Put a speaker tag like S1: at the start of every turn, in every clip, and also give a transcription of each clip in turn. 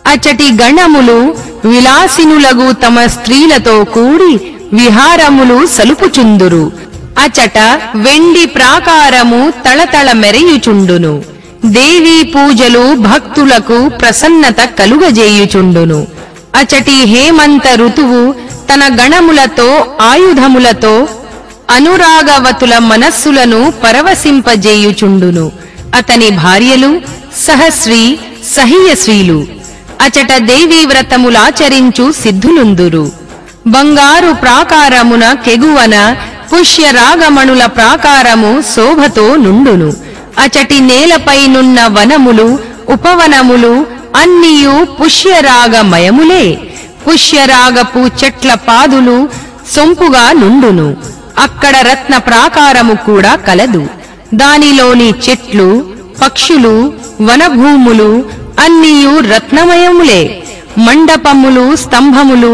S1: అచ్చటి గణములు విలాసినులగు తమ స్త్రీలతో కూడి విహారములు సలుపుచుందురు అచట వెండి ప్రాకారము తళతళ మెరయుచుండును దేవీ పూజలు భక్తులకు ప్రసన్నత కలుగజేయుచుండును అచటి హేమంత ఋతువు తన గణములతో ఆయుధములతో అనురాగవతుల మనస్సులను పరవశింపజేయుచుండును అతని భార్యలు సహశ్రీ సహియశ్రీలు అచట దేవీ వ్రతములాచరించు సిద్ధులుందురు బంగారు ప్రాకారమున కెగువన పుష్యరాగమణుల ప్రాకారము శోభతో నుండును అచటి నేలపైనున్న వనములు ఉపవనములు అన్నియు పుష్యరాగమయములే పుష్యరాగపు చెట్ల పాదులు సొంపుగా నుండును అక్కడ రత్న ప్రాకారము కూడా కలదు దానిలోని చెట్లు పక్షులు వనభూములు అన్నియు రత్నమయములే మండపములు స్తంభములు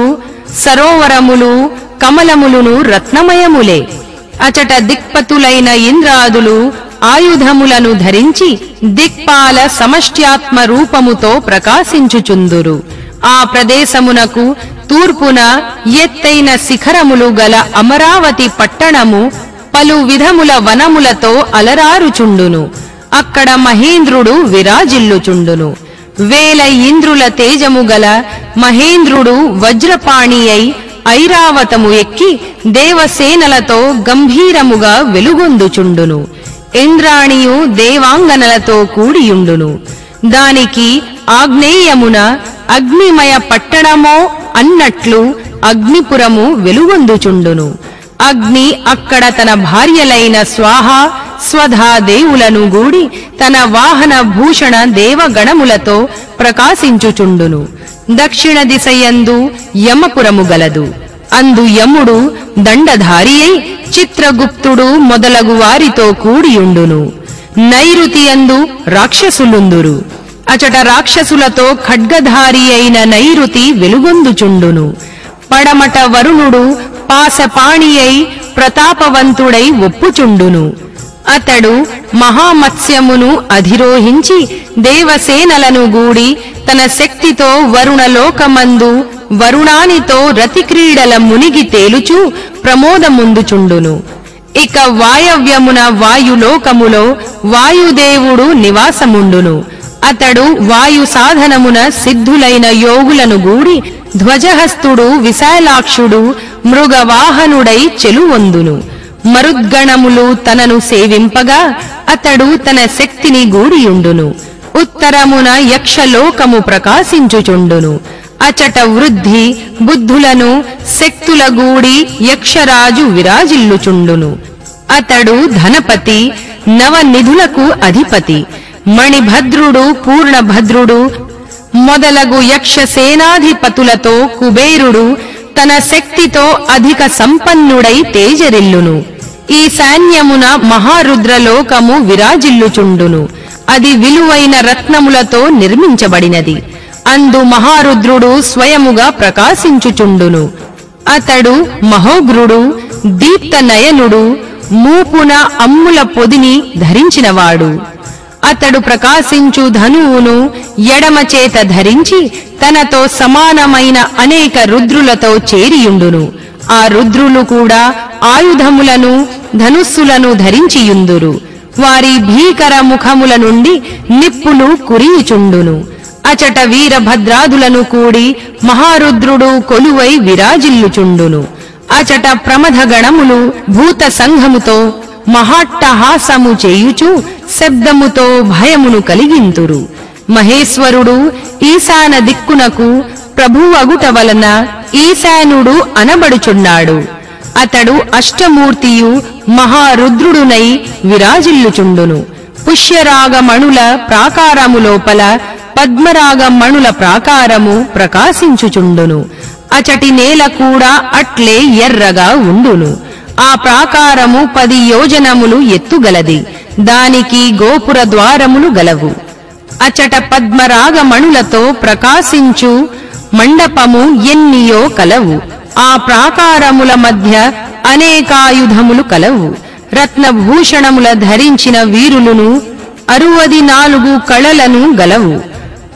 S1: సరోవరములు కమలములును రత్నమయములే అచట దిక్పతులైన ఇంద్రాదులు ఆయుధములను ధరించి దిక్పాల సమష్ట్యాత్మ రూపముతో ప్రకాశించుచుందురు ఆ ప్రదేశమునకు తూర్పున ఎత్తైన శిఖరములు గల అమరావతి పట్టణము పలు విధముల వనములతో అలరారుచుండును అక్కడ మహేంద్రుడు విరాజిల్లుచుండును వేల ఇంద్రుల తేజము గల మహేంద్రుడు వజ్రపాణి అయి ఐరావతము ఎక్కి దేవసేనలతో గంభీరముగా వెలుగొందుచుండును ఇంద్రాణియు దేవాంగనలతో కూడియుండును దానికి ఆగ్నేయమున అగ్నిమయ పట్టణమో అన్నట్లు అగ్నిపురము వెలుగొందుచుండును అగ్ని అక్కడ తన భార్యలైన స్వాహ స్వధా దేవులను గూడి తన వాహన భూషణ దేవగణములతో ప్రకాశించుచుండును దక్షిణ దిశయందు యమపురము గలదు అందు యముడు దండధారి అయి చిత్రగుప్తుడు మొదలగు వారితో కూడియుండును నైరుతియందు రాక్షసులుందురు అచట రాక్షసులతో ఖడ్గధారి అయిన నైరుతి వెలుగొందుచుండును పడమట వరుణుడు పాసపాణి అయి ప్రతాపవంతుడై ఒప్పుచుండును అతడు మహామత్స్యమును అధిరోహించి దేవసేనలను గూడి తన శక్తితో వరుణలోకమందు వరుణానితో రతిక్రీడల మునిగి తేలుచూ ప్రమోదముందుచుండును ఇక వాయవ్యమున వాయులోకములో వాయుదేవుడు నివాసముండును అతడు వాయు సాధనమున సిద్ధులైన యోగులను గూడి ధ్వజహస్తుడు విశాలాక్షుడు మృగవాహనుడై చెలువొందును మరుద్గణములు తనను సేవింపగా అతడు తన శక్తిని గూడియుండును ఉత్తరమున యక్షలోకము ప్రకాశించుచుండును అచట వృద్ధి బుద్ధులను శక్తుల గూడి యక్షరాజు విరాజిల్లుచుండును అతడు ధనపతి నవనిధులకు అధిపతి మణిభద్రుడు పూర్ణభద్రుడు మొదలగు యక్ష సేనాధిపతులతో కుబేరుడు తన శక్తితో అధిక సంపన్నుడై తేజరిల్లును ఈ సైన్యమున మహారుద్రలోకము విరాజిల్లుచుండును అది విలువైన రత్నములతో నిర్మించబడినది అందు మహారుద్రుడు స్వయముగా ప్రకాశించుచుండును అతడు మహోగ్రుడు దీప్త నయనుడు మూపున అమ్ముల పొదిని ధరించినవాడు అతడు ప్రకాశించు ధనువును ఎడమ చేత ధరించి తనతో సమానమైన అనేక రుద్రులతో చేరియుండును ఆ రుద్రులు కూడా ఆయుధములను ధనుస్సులను ధరించియుందురు వారి భీకర ముఖముల నుండి నిప్పులు కురియుచుండును అచట వీరభద్రాదులను కూడి మహారుద్రుడు కొలువై విరాజిల్లుచుండును అచట ప్రమథ గణములు భూత సంఘముతో మహాట్టహాసము చేయుచు శబ్దముతో భయమును కలిగింతురు మహేశ్వరుడు ఈశాన దిక్కునకు ప్రభువగుట వలన ఈశానుడు అనబడుచున్నాడు అతడు అష్టమూర్తియు మహారుద్రుడునై విరాజిల్లుచుండును పుష్యరాగమణుల ప్రాకారము లోపల పద్మరాగమణుల ప్రాకారము ప్రకాశించుచుండును అచటి నేల కూడా అట్లే ఎర్రగా ఉండును ఆ ప్రాకారము పది యోజనములు ఎత్తుగలది దానికి గోపుర ద్వారములు గలవు అచట పద్మరాగమణులతో ప్రకాశించు మండపము ఎన్నియో కలవు ఆ ప్రాకారముల మధ్య అనేకాయుధములు కలవు రత్నభూషణముల ధరించిన వీరులును అరువది నాలుగు కళలను గలవు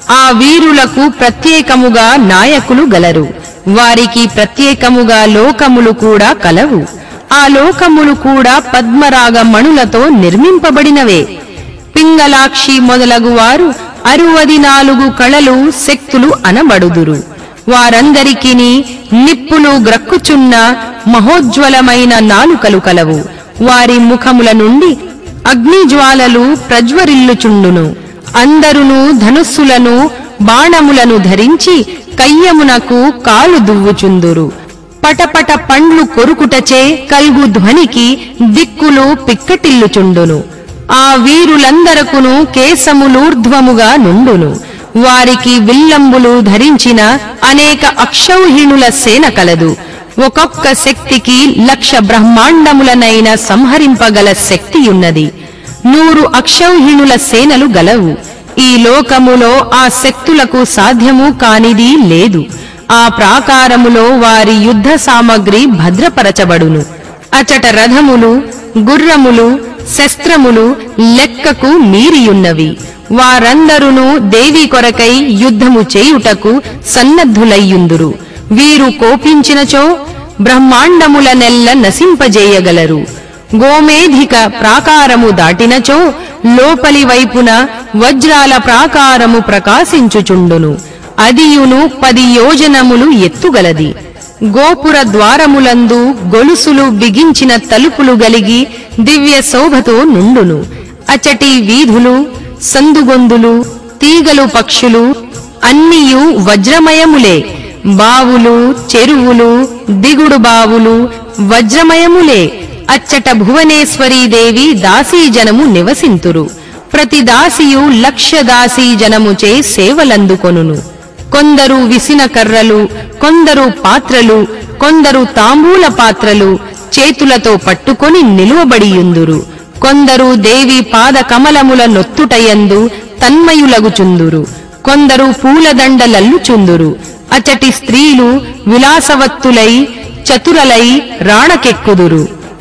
S1: ఆ వీరులకు ప్రత్యేకముగా నాయకులు గలరు వారికి ప్రత్యేకముగా లోకములు కూడా కలవు ఆ లోకములు కూడా పద్మరాగ మణులతో నిర్మింపబడినవే పింగళాక్షి మొదలగు వారు అరువది నాలుగు కళలు శక్తులు అనబడుదురు వారందరికీ నిప్పులు గ్రక్కుచున్న మహోజ్వలమైన నాలుకలు కలవు వారి ముఖముల నుండి అగ్నిజ్వాలలు ప్రజ్వరిల్లుచుండును అందరును ధనుస్సులను బాణములను ధరించి కయ్యమునకు కాలు దువ్వుచుందురు పటపట పండ్లు కొరుకుటచే కల్గు ధ్వనికి దిక్కులు పిక్కటిల్లుచుండును ఆ వీరులందరకును కేశములూర్ధ్వముగా నుండును వారికి విల్లంబులు ధరించిన అనేక అక్షౌహిణుల సేన కలదు ఒక్కొక్క శక్తికి లక్ష బ్రహ్మాండములనైన సంహరింపగల శక్తియున్నది నూరు అక్షౌహిణుల సేనలు గలవు ఈ లోకములో ఆ శక్తులకు సాధ్యము కానిది లేదు ఆ ప్రాకారములో వారి యుద్ధ సామగ్రి భద్రపరచబడును అచట రథములు గుర్రములు శస్త్రములు లెక్కకు మీరియున్నవి వారందరును దేవి కొరకై యుద్ధము చేయుటకు సన్నద్ధులయ్యుందురు వీరు కోపించినచో బ్రహ్మాండములనెల్ల నశింపజేయగలరు గోమేధిక ప్రాకారము దాటినచో లోపలి వైపున వజ్రాల ప్రాకారము ప్రకాశించుచుండును అదియును పది యోజనములు ఎత్తుగలది గోపుర ద్వారములందు గొలుసులు బిగించిన తలుపులు గలిగి దివ్య శోభతో నుండును అచటి వీధులు సందుగొందులు తీగలు పక్షులు అన్నియు వజ్రమయములే బావులు చెరువులు దిగుడు బావులు వజ్రమయములే అచ్చట భువనేశ్వరీదేవి దాసీజనము నివసింతురు ప్రతి దాసియు లక్ష దాసీజనముచే సేవలందుకొనును కొందరు విసిన కర్రలు కొందరు పాత్రలు కొందరు తాంబూల పాత్రలు చేతులతో పట్టుకొని నిలువబడియుందురు కొందరు దేవి పాద కమలముల నొత్తుటయందు తన్మయులగుచుందురు కొందరు పూలదండలల్లుచుందురు అచటి స్త్రీలు విలాసవత్తులై చతురలై రాణకెక్కుదురు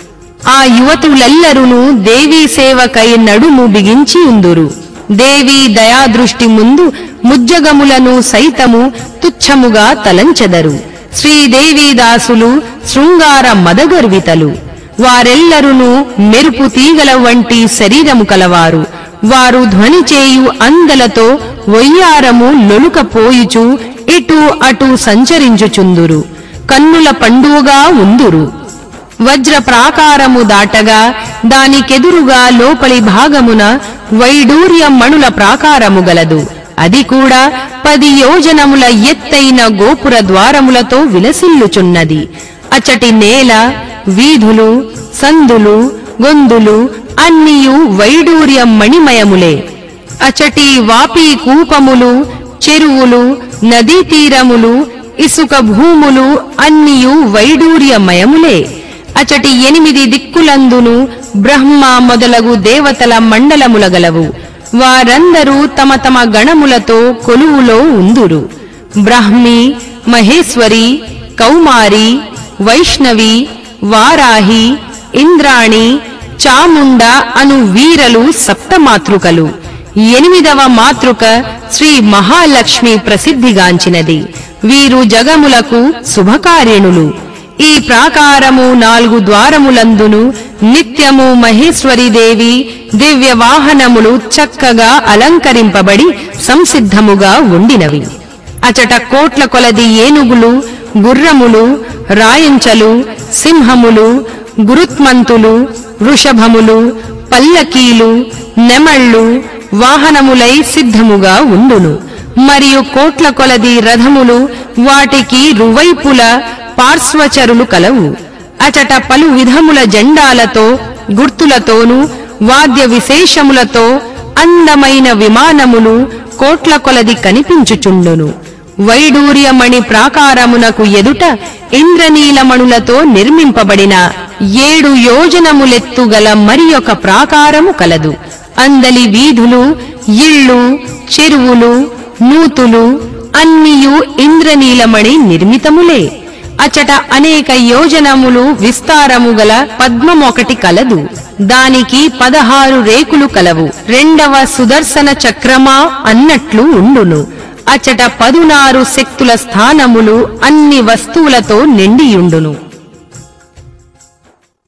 S1: ఆ యువతులెల్లరును దేవీ సేవకై నడుము బిగించి ఉందురు దేవీ దయాదృష్టి ముందు ముజ్జగములను సైతము తుచ్చముగా తలంచెదరు శ్రీదేవీదాసులు శృంగార మదగర్వితలు వారెల్లరును మెరుపు తీగల వంటి శరీరము కలవారు వారు ధ్వని చేయు అందలతో వయ్యారము లొలుకపోయుచు ఇటు అటు సంచరించుచుందురు కన్నుల పండువగా ఉందురు వజ్ర ప్రాకారము దాటగా దానికెదురుగా లోపలి భాగమున వైడూర్య మణుల ప్రాకారము గలదు అది కూడా పది యోజనముల ఎత్తైన గోపుర ద్వారములతో విలసిల్లుచున్నది అచ్చటి నేల వీధులు సందులు గొందులు అన్నియు వైడూర్య మణిమయములే అచటి వాపి కూపములు చెరువులు నదీ తీరములు ఇసుక భూములు అన్నియు వైడూర్యమయములే అచటి ఎనిమిది దిక్కులందును బ్రహ్మ మొదలగు దేవతల మండలముల గలవు వారందరూ తమ తమ గణములతో కొలువులో ఉందురు బ్రాహ్మి మహేశ్వరి కౌమారి వైష్ణవి వారాహి ఇంద్రాణి చాముండ అను వీరలు సప్తమాతృకలు ఎనిమిదవ మాతృక శ్రీ మహాలక్ష్మి ప్రసిద్ధిగాంచినది వీరు జగములకు శుభకార్యణులు ఈ ప్రాకారము నాలుగు ద్వారములందును నిత్యము మహేశ్వరీదేవి దివ్య వాహనములు చక్కగా అలంకరింపబడి సంసిద్ధముగా ఉండినవి అచట కోట్ల కొలది ఏనుగులు గుర్రములు రాయంచలు సింహములు గురుత్మంతులు వృషభములు పల్లకీలు నెమళ్ళు వాహనములై సిద్ధముగా ఉండును మరియు కోట్ల కొలది రథములు వాటికి రువైపుల పార్శ్వచరులు కలవు అచట పలు విధముల జెండాలతో గుర్తులతోనూ వాద్య విశేషములతో అందమైన విమానములు కోట్ల కొలది కనిపించుచుండును వైడూర్యమణి ప్రాకారమునకు ఎదుట ఇంద్రనీలమణులతో నిర్మింపబడిన ఏడు యోజనములెత్తుగల మరి ఒక ప్రాకారము కలదు అందలి వీధులు ఇళ్ళు చెరువులు నూతులు అన్నియు ఇంద్రనీలమణి నిర్మితములే అచట అనేక యోజనములు విస్తారము గల పద్మమొకటి కలదు దానికి పదహారు రేకులు కలవు రెండవ సుదర్శన చక్రమా అన్నట్లు ఉండును అచ్చట పదునారు శక్తుల స్థానములు అన్ని వస్తువులతో నిండియుండును